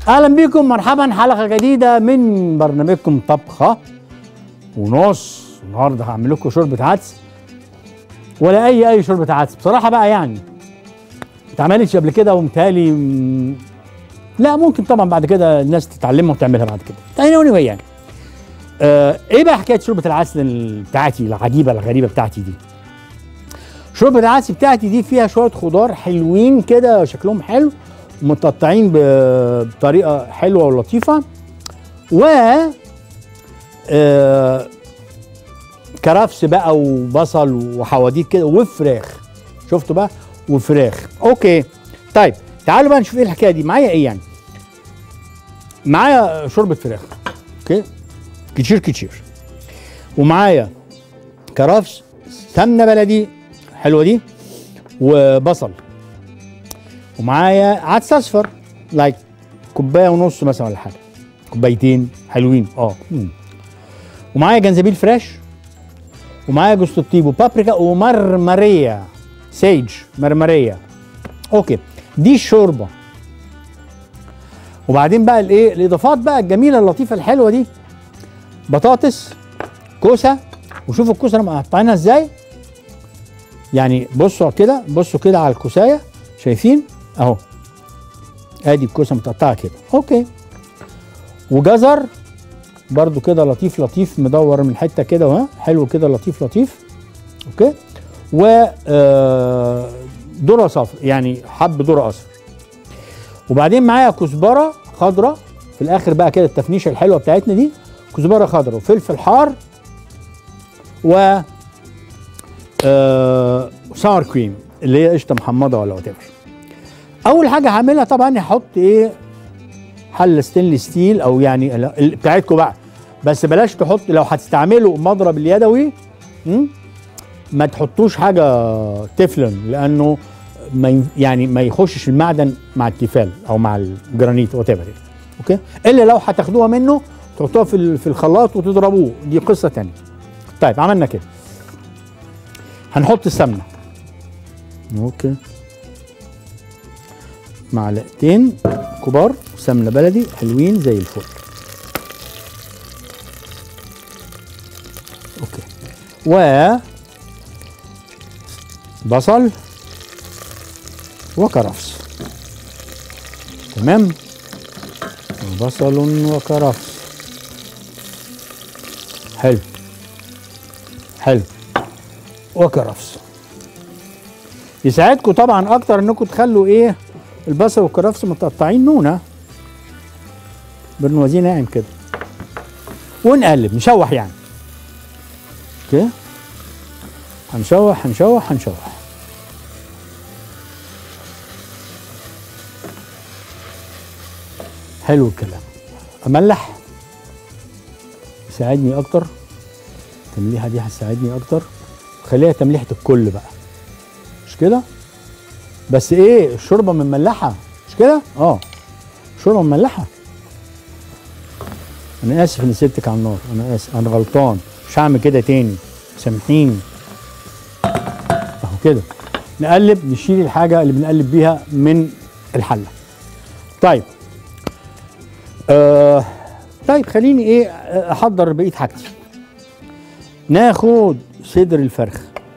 اهلا بكم مرحبا حلقه جديده من برنامجكم طبخه ونص النهارده هعمل لكم شوربه عدس ولا اي اي شوربه عدس بصراحه بقى يعني ما اتعملتش قبل كده ومتهيألي م- لا ممكن طبعا بعد كده الناس تتعلمها وتعملها بعد كده anyway يعني آه ايه بقى حكايه شوربه العدس ال- بتاعتي العجيبه الغريبه بتاعتي دي شوربه العدس بتاعتي دي فيها شويه خضار حلوين كده شكلهم حلو متقطعين ب- بطريقه حلوه ولطيفه و آه، كرفس بقى وبصل وحواديت كده وفراخ شفتوا بقى وفراخ اوكي طيب تعالوا بقى نشوف ايه الحكايه دي معايا ايه يعني معايا شوربه فراخ اوكي كتير كتير ومعايا كرفس سمنه بلدي حلوه دي وبصل ومعايا عدس اصفر لايك كوبايه ونص مثلا ولا حاجه كوبايتين حلوين اه مم. ومعايا جنزبيل فريش ومعايا جوز الطيب وبابريكا ومرمريه سيج مرمريه اوكي دي الشوربه وبعدين بقى الايه الاضافات بقى الجميله اللطيفه الحلوه دي بطاطس كوسه وشوفوا الكوسه انا مقطعينها ازاي يعني بصوا كده بصوا كده على الكوسايه شايفين اهو ادي الكوسه متقطعه كده اوكي وجزر برضو كده لطيف لطيف مدور من حته كده ها حلو كده لطيف لطيف اوكي و آه، ذره صفر يعني حب ذره اصفر وبعدين معايا كزبره خضراء في الاخر بقى كده التفنيشه الحلوه بتاعتنا دي كزبره خضراء وفلفل حار و آه ساور كريم اللي هي قشطه محمضه ولا وات اول حاجه هعملها طبعا هحط ايه حله ستينلس ستيل او يعني ال- ال- بتاعتكم بقى بس بلاش تحط لو هتستعملوا مضرب اليدوي م? ما تحطوش حاجه تeflon لانه ما ين- يعني ما يخشش المعدن مع التيفال او مع الجرانيت وات اوكي الا لو هتاخدوها منه تحطوها في ال- في الخلاط وتضربوه دي قصه تانية طيب عملنا كده هنحط السمنه اوكي معلقتين كبار سمنه بلدي حلوين زي الفل اوكي و بصل وكرفس تمام بصل وكرفس حلو حلو وكرفس يساعدكم طبعا اكتر انكم تخلوا ايه البصل والكرفس متقطعين نونه برنوازيه ناعم كده ونقلب نشوح يعني اوكي هنشوح هنشوح هنشوح حلو الكلام املح يساعدني اكتر التمليحه دي هتساعدني اكتر خليها تمليحه الكل بقى مش كده بس ايه الشوربه مملحه مش كده اه شوربه مملحه انا اسف اني سبتك على النار انا اسف انا غلطان مش هعمل كده تاني سامحيني اهو كده نقلب نشيل الحاجه اللي بنقلب بيها من الحله طيب آه طيب خليني ايه احضر بقيه حاجتي ناخد صدر الفرخ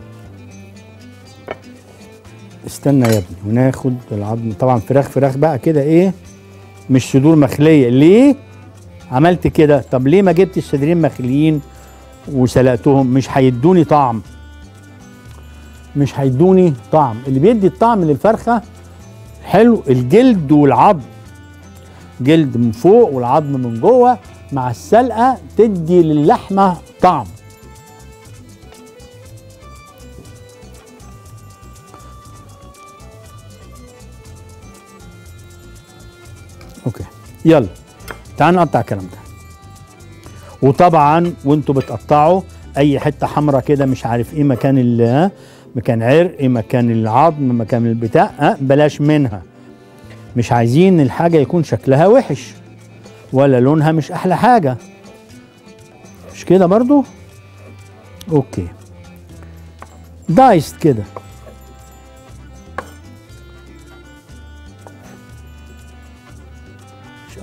استنى يا ابني وناخد العظم طبعا فراخ فراخ بقى كده ايه مش صدور مخليه ليه عملت كده طب ليه ما جبتش صدرين مخليين وسلقتهم مش هيدوني طعم مش هيدوني طعم اللي بيدي الطعم للفرخه حلو الجلد والعظم جلد من فوق والعظم من جوه مع السلقه تدي للحمه طعم اوكي يلا تعال نقطع الكلام ده وطبعا وانتوا بتقطعوا اي حته حمراء كده مش عارف ايه مكان ال ها، مكان عرق مكان العظم مكان البتاع ها بلاش منها مش عايزين الحاجه يكون شكلها وحش ولا لونها مش احلى حاجه مش كده برضو اوكي دايست كده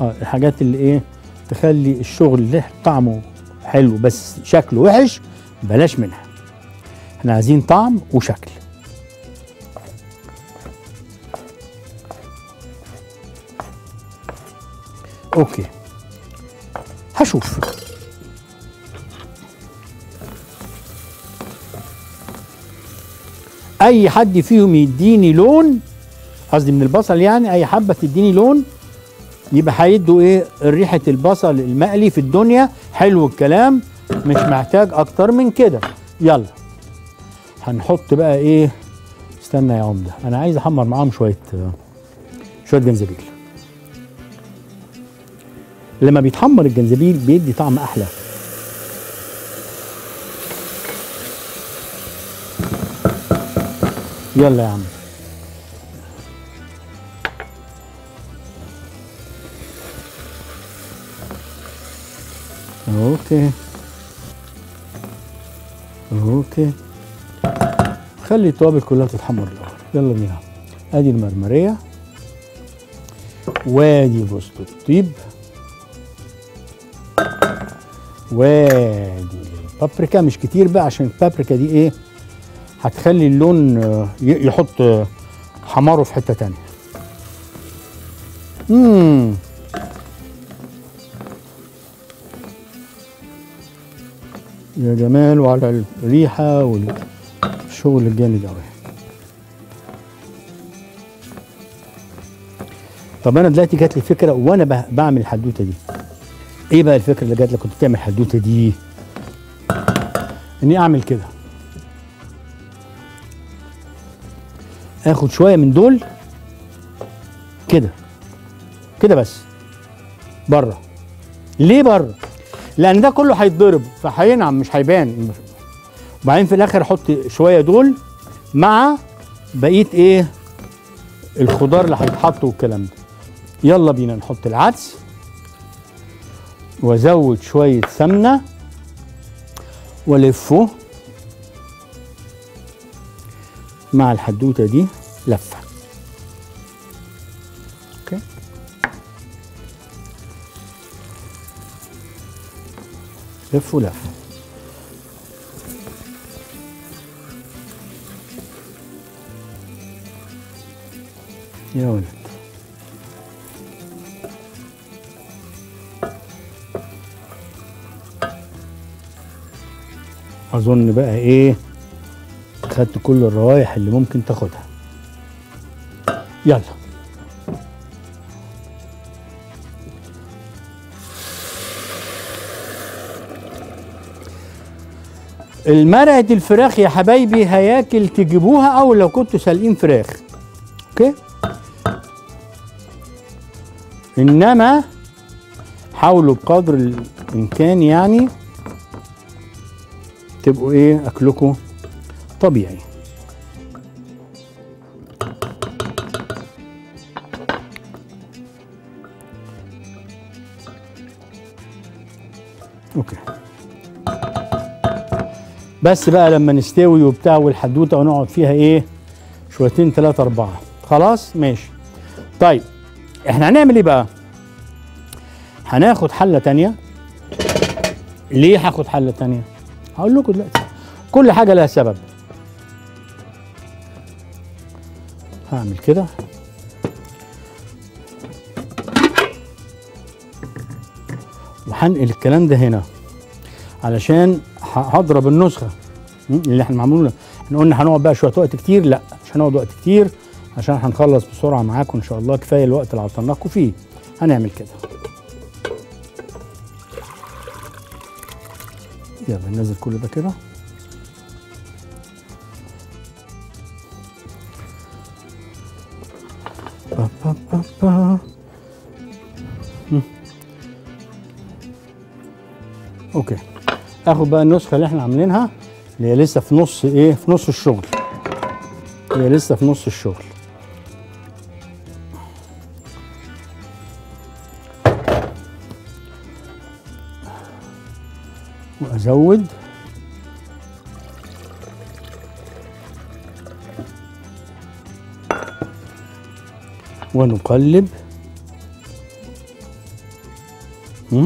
اه الحاجات اللي ايه تخلي الشغل له طعمه حلو بس شكله وحش بلاش منها احنا عايزين طعم وشكل اوكي هشوف اي حد فيهم يديني لون قصدي من البصل يعني اي حبه تديني لون يبقى هيدوا ايه ريحه البصل المقلي في الدنيا حلو الكلام مش محتاج اكتر من كده يلا هنحط بقى ايه استنى يا عمده انا عايز احمر معاهم شويه شويه جنزبيل لما بيتحمر الجنزبيل بيدي طعم احلى يلا يا عم اوكي اوكي خلي التوابل كلها تتحمر الاول يلا بينا ادي المرمريه وادي جوز الطيب وادي البابريكا مش كتير بقى عشان البابريكا دي ايه هتخلي اللون آه، ي- يحط آه، حماره في حته تانية امم يا جمال وعلى الريحه والشغل الجامد قوي طب انا دلوقتي جات لي فكره وانا ب- بعمل الحدوته دي ايه بقى الفكره اللي جات لك كنت بتعمل الحدوته دي اني اعمل كده اخد شويه من دول كده كده بس بره ليه بره لان ده كله هيتضرب فهينعم مش هيبان وبعدين في الاخر احط شويه دول مع بقيه ايه الخضار اللي هيتحط والكلام ده يلا بينا نحط العدس وازود شويه سمنه والفه مع الحدوته دي لفه اوكي لف ولف يا ولد اظن بقى ايه خدت كل الروايح اللي ممكن تاخدها يلا المرقة الفراخ يا حبايبي هياكل تجيبوها او لو كنتوا سالقين فراخ اوكي انما حاولوا بقدر الامكان يعني تبقوا ايه اكلكم طبيعي اوكي بس بقى لما نستوي وبتاع والحدوته ونقعد فيها ايه شويتين ثلاثة أربعة خلاص ماشي طيب احنا هنعمل ايه بقى هناخد حلة تانية ليه هاخد حلة تانية هقول لكم دلوقتي كل حاجة لها سبب هعمل كده وهنقل الكلام ده هنا علشان ه- هضرب النسخه م? اللي احنا معمولنا احنا قلنا هنقعد بقى شويه وقت كتير لا مش هنقعد وقت كتير عشان هنخلص بسرعه معاكم ان شاء الله كفايه الوقت اللي عطلناكم فيه هنعمل كده يلا ننزل كل ده كده با با با با. م. اوكي اخد بقى النسخه اللي احنا عاملينها اللي هي لسه في نص ايه في نص الشغل هي لسه في نص الشغل وازود ونقلب مم.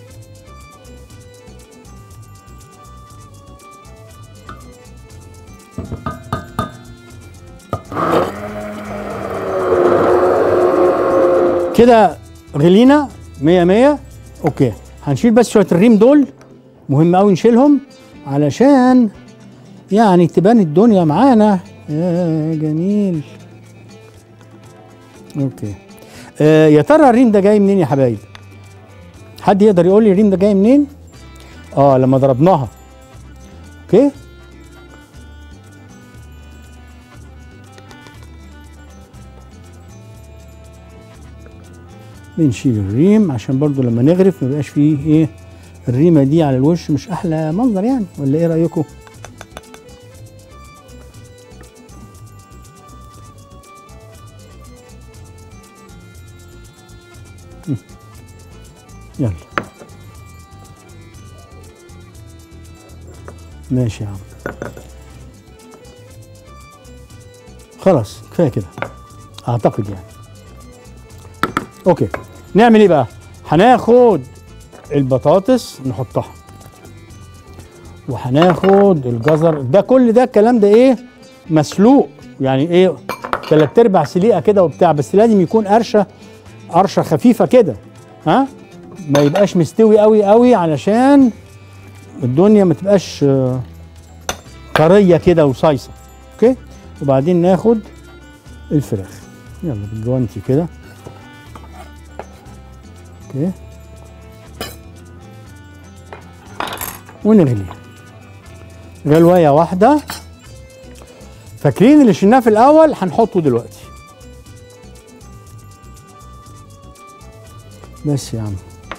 كده غلينا مية مية اوكي هنشيل بس شوية الريم دول مهم قوي نشيلهم علشان يعني تبان الدنيا معانا يا جميل اوكي آه يا ترى الريم ده جاي منين يا حبايبي حد يقدر يقول لي الريم ده جاي منين اه لما ضربناها اوكي بنشيل الريم عشان برضو لما نغرف ما يبقاش فيه ايه الريمه دي على الوش مش احلى منظر يعني ولا ايه رايكم مم. يلا ماشي يا عم خلاص كفايه كده اعتقد يعني اوكي نعمل ايه بقى هناخد البطاطس نحطها وهناخد الجزر ده كل ده الكلام ده ايه مسلوق يعني ايه تلات ارباع سليقه كده وبتاع بس لازم يكون قرشه قرشه خفيفه كده ها ما يبقاش مستوي قوي قوي علشان الدنيا ما تبقاش آه، طريه كده وصيصه اوكي وبعدين ناخد الفراخ يلا بالجوانتي كده اوكي ونغلي غلوايه واحده فاكرين اللي شلناه في الاول هنحطه دلوقتي بس يا عم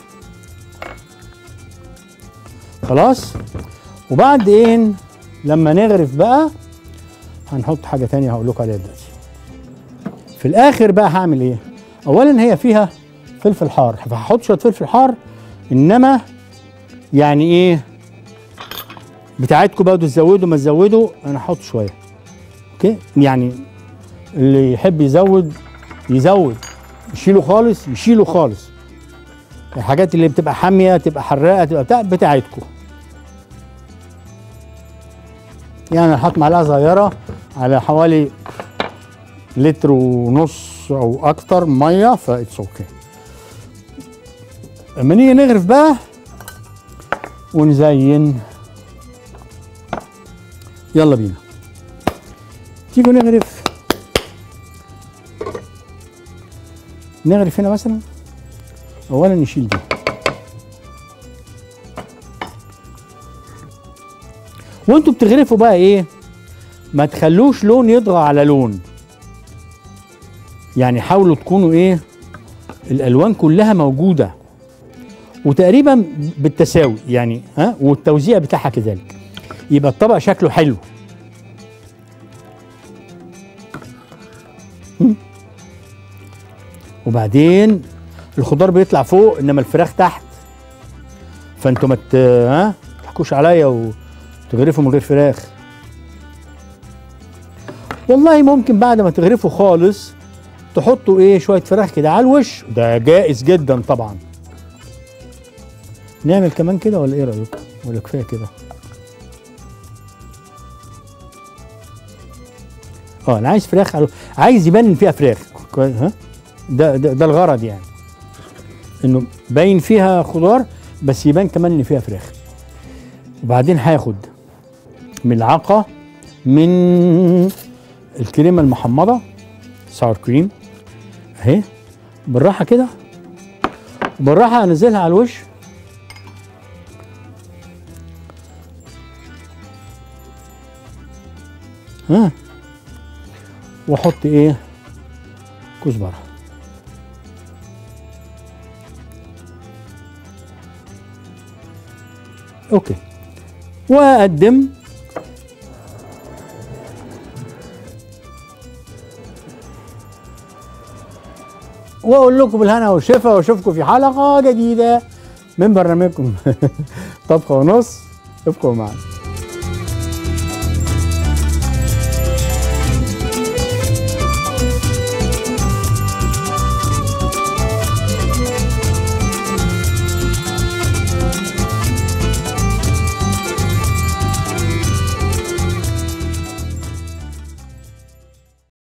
خلاص وبعدين لما نغرف بقى هنحط حاجه تانية هقول لكم عليها دلوقتي في الاخر بقى هعمل ايه اولا هي فيها فلفل حار فهحط شويه فلفل حار انما يعني ايه بتاعتكم بقى تزودوا ما تزودوا انا هحط شويه اوكي يعني اللي يحب يزود يزود يشيله خالص يشيله خالص الحاجات اللي بتبقى حاميه تبقى حراقه تبقى بتاع بتاعتكم يعني انا هحط معلقه صغيره على حوالي لتر ونص او اكتر ميه فاتس اوكي لما نيجي نغرف بقى ونزين يلا بينا تيجوا نغرف نغرف هنا مثلا اولا نشيل دي وانتوا بتغرفوا بقى ايه ما تخلوش لون يطغى على لون يعني حاولوا تكونوا ايه الالوان كلها موجوده وتقريبا بالتساوي يعني ها والتوزيع بتاعها كذلك يبقى الطبق شكله حلو هم. وبعدين الخضار بيطلع فوق انما الفراخ تحت فانتوا ما مت... ها تحكوش عليا وتغرفوا من غير فراخ والله ممكن بعد ما تغرفوا خالص تحطوا ايه شويه فراخ كده على الوش ده جائز جدا طبعا نعمل كمان كده ولا ايه رايكم ولا كفايه كده اه انا عايز فراخ على عايز يبان ان فيها فراخ كويس ها ده, ده ده الغرض يعني انه باين فيها خضار بس يبان كمان ان فيها فراخ وبعدين هاخد ملعقه من الكريمه المحمضه ساور كريم اهي بالراحه كده بالراحه انزلها على الوش ها واحط ايه كزبره اوكي واقدم واقول لكم بالهنا والشفا واشوفكم في حلقه جديده من برنامجكم طبخه ونص ابقوا معنا